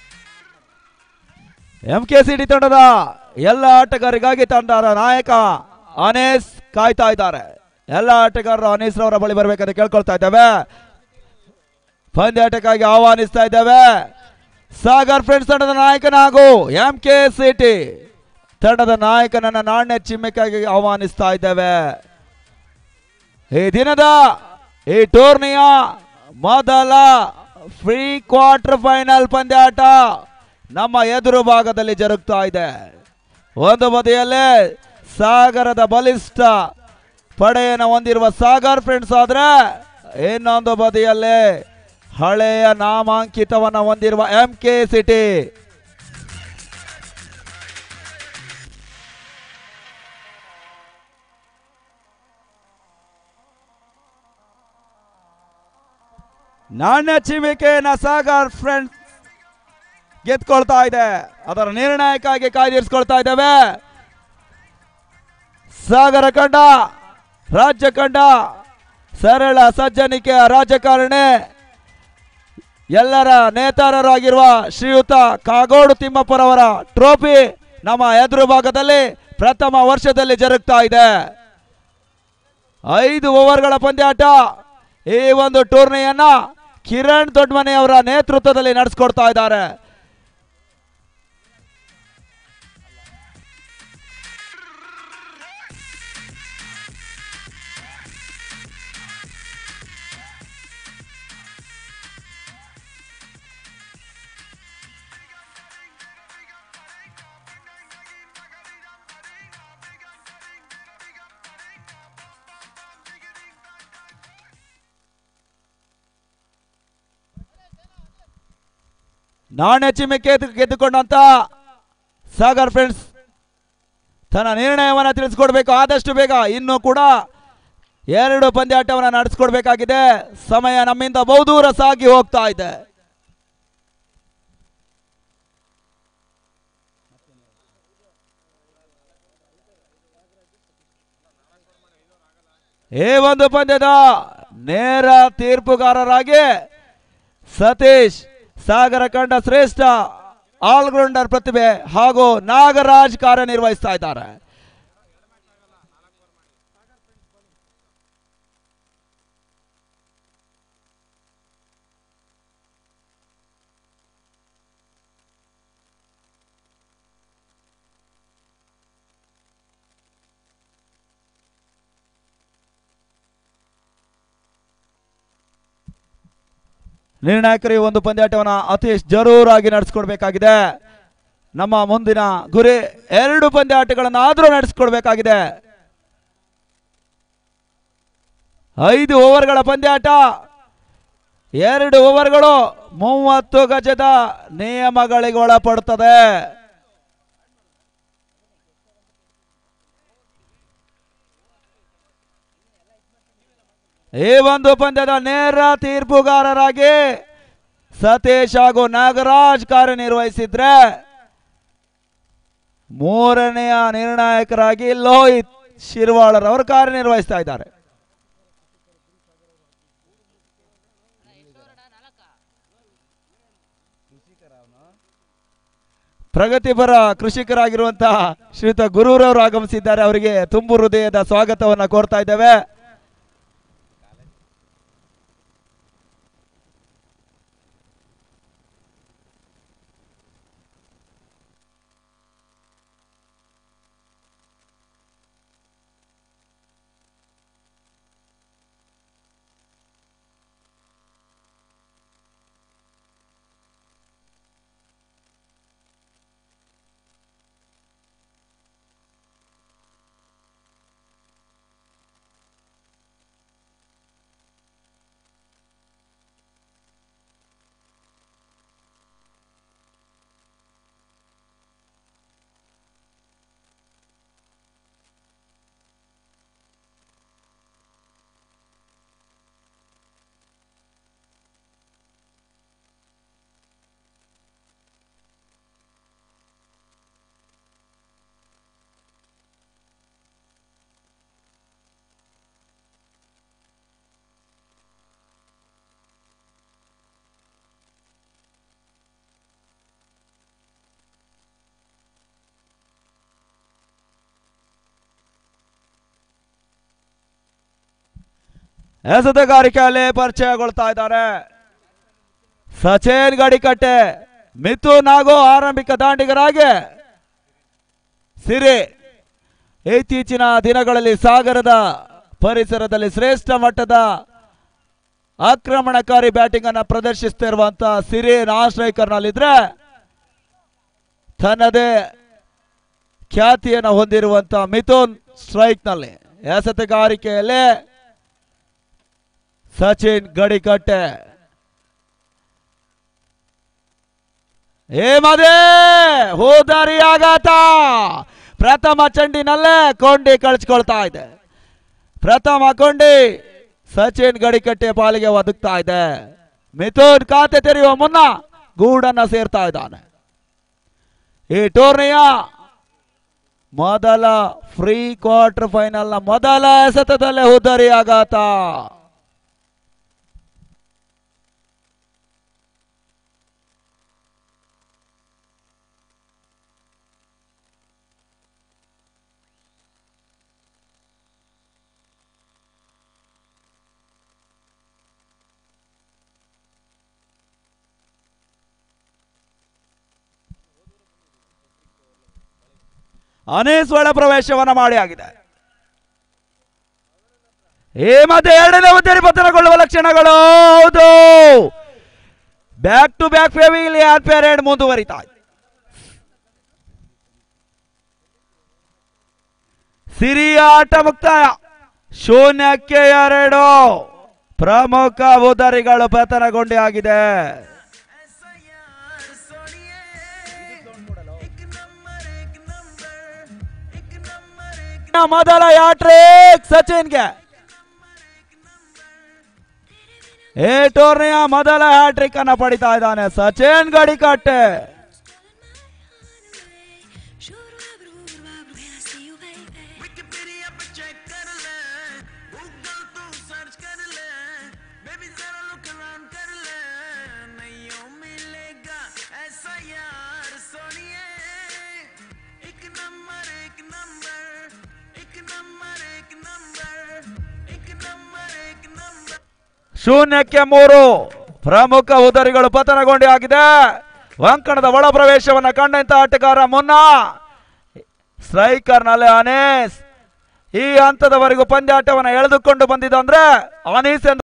M K C D ತಂಡದ ಎಲ್ಲ ಆಟಗಾರರಿಗಾಗಿ ತಂಡದ ನಾಯಕ ಅನೇಸ್ ಕಾಯ್ತಾ ಇದ್ದಾರೆ ಎಲ್ಲ ಆಟಗಾರರು ಅನೀಸ್ ರವರ ಬಳಿ ಬರ್ಬೇಕಂತ ಕೇಳ್ಕೊಳ್ತಾ ಇದ್ದೇವೆ ಪಂದ್ಯಾಟಕ್ಕಾಗಿ ಆಹ್ವಾನಿಸ್ತಾ ಇದ್ದೇವೆ ಸಾಗರ್ ಫ್ರೆಂಡ್ಸ್ ತಂಡದ ನಾಯಕನ ಹಾಗೂ ಎಂ ಕೆ ಸಿಟಿ ತಂಡದ ನಾಯಕನನ್ನ ನಾಣ್ಯ ಚಿಮ್ಮಕ್ಕಾಗಿ ಆಹ್ವಾನಿಸ್ತಾ ಇದ್ದೇವೆ ಈ ದಿನದ ಈ ಟೂರ್ನಿಯ ಮೊದಲ ಫ್ರೀ ಕ್ವಾರ್ಟರ್ ಫೈನಲ್ ಪಂದ್ಯಾಟ ನಮ್ಮ ಎದುರು ಭಾಗದಲ್ಲಿ ಜರುಗ್ತಾ ಇದೆ ಒಂದು ಬದಿಯಲ್ಲೇ ಸಾಗರದ ಬಲಿಷ್ಠ ಪಡೆಯನ್ನು ಹೊಂದಿರುವ ಸಾಗರ್ ಫ್ರೆಂಡ್ಸ್ ಆದ್ರೆ ಇನ್ನೊಂದು ಬದಿಯಲ್ಲೇ ಹಳೆಯ ನಾಮಾಂಕಿತವನ್ನ ಹೊಂದಿರುವ ಎಂ ಕೆ ಸಿಟಿ ನಾಣ್ಯ ಚಿಮಿಕೆಯನ್ನ ಸಾಗರ್ ಫ್ರೆಂಡ್ಸ್ ಗೆದ್ಕೊಳ್ತಾ ಇದೆ ಅದರ ನಿರ್ಣಯಕ್ಕಾಗಿ ಕಾಯ್ದಿರಿಸ್ಕೊಳ್ತಾ ಇದ್ದೇವೆ ಸಾಗರ ಕಂಡ ರಾಜ್ಯ ಕಂಡ ಸರಳ ಸಜ್ಜನಿಕೆಯ ರಾಜಕಾರಣಿ ಎಲ್ಲರ ನೇತಾರರಾಗಿರುವ ಶ್ರೀಯುತ ಕಾಗೋಡು ತಿಮ್ಮಪ್ಪರವರ ಟ್ರೋಫಿ ನಮ್ಮ ಎದುರು ಭಾಗದಲ್ಲಿ ಪ್ರಥಮ ವರ್ಷದಲ್ಲಿ ಜರುಗ್ತಾ ಇದೆ ಐದು ಓವರ್ಗಳ ಪಂದ್ಯಾಟ ಈ ಒಂದು ಟೂರ್ನಿಯನ್ನ ಕಿರಣ್ ದೊಡ್ಡಮನೆಯವರ ನೇತೃತ್ವದಲ್ಲಿ ನಡೆಸ್ಕೊಡ್ತಾ ಇದ್ದಾರೆ ನಾಣ್ಯ ಚಿಮ್ಮೆ ಗೆದ್ದುಕೊಂಡಂತ ಸಾಗರ್ ಫ್ರೆಂಡ್ಸ್ ತನ್ನ ನಿರ್ಣಯವನ್ನು ತಿಳಿಸ್ಕೊಡ್ಬೇಕು ಆದಷ್ಟು ಬೇಗ ಇನ್ನು ಕೂಡ ಎರಡು ಪಂದ್ಯಾಟವನ್ನು ನಡೆಸ್ಕೊಡ್ಬೇಕಾಗಿದೆ ಸಮಯ ನಮ್ಮಿಂದ ಬಹುದೂರ ಸಾಗಿ ಹೋಗ್ತಾ ಇದೆ ಈ ಒಂದು ಪಂದ್ಯದ ನೇರ ತೀರ್ಪುಗಾರರಾಗಿ ಸತೀಶ್ ಸಾಗರ ಕಂಡ ಶ್ರೇಷ್ಠ ಆಲ್ರೌಂಡರ್ ಪ್ರತಿಭೆ ಹಾಗೂ ನಾಗರಾಜ್ ಕಾರ್ಯನಿರ್ವಹಿಸ್ತಾ ಇದ್ದಾರೆ ನಿರ್ಣಾಯಕರು ಈ ಒಂದು ಪಂದ್ಯಾಟವನ್ನು ಅತಿ ಜರೂರಾಗಿ ನಡೆಸ್ಕೊಡ್ಬೇಕಾಗಿದೆ ನಮ್ಮ ಮುಂದಿನ ಗುರಿ ಎರಡು ಪಂದ್ಯಾಟಗಳನ್ನು ಆದರೂ ನಡೆಸ್ಕೊಡ್ಬೇಕಾಗಿದೆ ಐದು ಓವರ್ಗಳ ಪಂದ್ಯಾಟ ಎರಡು ಓವರ್ಗಳು ಮೂವತ್ತು ಗಜದ ನಿಯಮಗಳಿಗೆ ಒಳಪಡುತ್ತದೆ ಈ ಒಂದು ಪಂದ್ಯದ ನೇರ ತೀರ್ಪುಗಾರರಾಗಿ ಸತೀಶ್ ಹಾಗೂ ನಾಗರಾಜ್ ಕಾರ್ಯನಿರ್ವಹಿಸಿದ್ರೆ ಮೂರನೆಯ ನಿರ್ಣಾಯಕರಾಗಿ ಲೋಹಿತ್ ಶಿರ್ವಾಳರ್ ಅವರು ಕಾರ್ಯನಿರ್ವಹಿಸ್ತಾ ಇದ್ದಾರೆ ಪ್ರಗತಿಪರ ಕೃಷಿಕರಾಗಿರುವಂತಹ ಶ್ರೀಯುತ ಗುರೂರವರು ಆಗಮಿಸಿದ್ದಾರೆ ಅವರಿಗೆ ತುಂಬು ಹೃದಯದ ಸ್ವಾಗತವನ್ನ ಕೋರ್ತಾ ಇದ್ದೇವೆ ಎಸೆತಗಾರಿಕೆಯಲ್ಲಿ ಪರಿಚಯಗೊಳ್ತಾ ಇದ್ದಾರೆ ಸಚಿನ್ ಗಡಿಕಟ್ಟೆ ಮಿಥುನ್ ಹಾಗೂ ಆರಂಭಿಕ ದಾಂಡಿಗರಾಗಿ ಸಿರಿ ಇತ್ತೀಚಿನ ದಿನಗಳಲ್ಲಿ ಸಾಗರದ ಪರಿಸರದಲ್ಲಿ ಶ್ರೇಷ್ಠ ಮಟ್ಟದ ಆಕ್ರಮಣಕಾರಿ ಬ್ಯಾಟಿಂಗ್ ಅನ್ನ ಪ್ರದರ್ಶಿಸ್ತಿರುವಂತ ಸಿರಿ ನಾನ್ ಸ್ಟ್ರೈಕರ್ ನಲ್ಲಿದ್ರೆ ತನ್ನದೇ ಖ್ಯಾತಿಯನ್ನು ಹೊಂದಿರುವಂತ ಮಿಥುನ್ ಸ್ಟ್ರೈಕ್ ನಲ್ಲಿ ಎಸೆತಗಾರಿಕೆಯಲ್ಲಿ ಸಚಿನ್ ಗಡಿಕಟ್ಟೆ ಏಮದೇ ಹೋದಾರಿ ಆಘಾತ ಪ್ರಥಮ ಚೆಂಡಿನಲ್ಲೇ ಕೊಂಡಿ ಕಳಿಸ್ಕೊಳ್ತಾ ಇದೆ ಪ್ರಥಮ ಕೊಂಡಿ ಸಚಿನ್ ಗಡಿಕಟ್ಟೆ ಪಾಲಿಗೆ ಒದಗ್ತಾ ಇದೆ ಮಿಥುನ್ ಖಾತೆ ತೆರೆಯುವ ಮುನ್ನ ಗೂಡನ್ನ ಸೇರ್ತಾ ಇದ್ದಾನೆ ಈ ಟೂರ್ನಿಯ ಮೊದಲ ಫ್ರೀ ಕ್ವಾರ್ಟರ್ ಫೈನಲ್ ನ ಮೊದಲ ಎಸೆತದಲ್ಲೇ ಹುದ್ದರಿ ಆಘಾತ ಅನೀಸ್ ಒಳ ಪ್ರವೇಶವನ್ನ ಮಾಡಿ ಆಗಿದೆ ಈ ಮತ್ತೆ ಎರಡನೇ ಉದ್ದೇರಿ ಪತನಗೊಳ್ಳುವ ಲಕ್ಷಣಗಳು ಹೌದು ಬ್ಯಾಕ್ ಟು ಬ್ಯಾಕ್ ಫೇವಿ ಇಲ್ಲಿ ಪೇರೇಡ್ ಮುಂದುವರಿತಾ ಇದೆ ಸಿರಿಯ ಆಟ ಮುಕ್ತಾಯ ಶೂನ್ಯಕ್ಕೆ ಎರಡು ಪ್ರಮುಖ ಉದರಿಗಳು ಪತನಗೊಂಡಿ ಆಗಿದೆ ಮೊದಲ ಯಾಟ್ರಿಕ್ ಸಚಿನ್ಗೆ ಈ ಟೂರ್ನಿಯ ಮೊದಲ ಹ್ಯಾಟ್ರಿಕ್ ಅನ್ನ ಪಡಿತಾ ಇದ್ದಾನೆ ಸಚಿನ್ ಗಡಿಕಟ್ಟೆ विकिपीडिया पे चेक कर ले गूगल तू सर्च कर ले बेबी जरा लुक अराउंड कर ले नहीं यूं मिलेगा ऐसा यार सोनिए एक नंबर एक नंबर एक नंबर एक नंबर एक नंबर एक नंबर ಶೂನ್ಯಕ್ಕೆ ಮೂರು ಪ್ರಮುಖ ಉದರಿಗಳು ಪತನಗೊಂಡಿ ಆಗಿದೆ ವಂಕಣದ ಒಳ ಪ್ರವೇಶವನ್ನ ಕಂಡಂತ ಆಟಗಾರ ಮುನ್ನ ಸ್ಟ್ರೈಕರ್ ನಲ್ಲಿ ಅನೇಸ್ ಈ ಹಂತದವರೆಗೂ ಪಂದ್ಯಾಟವನ್ನು ಎಳೆದುಕೊಂಡು ಬಂದಿದ್ದಂದ್ರೆ ಅನೀಸ್ ಎಂದು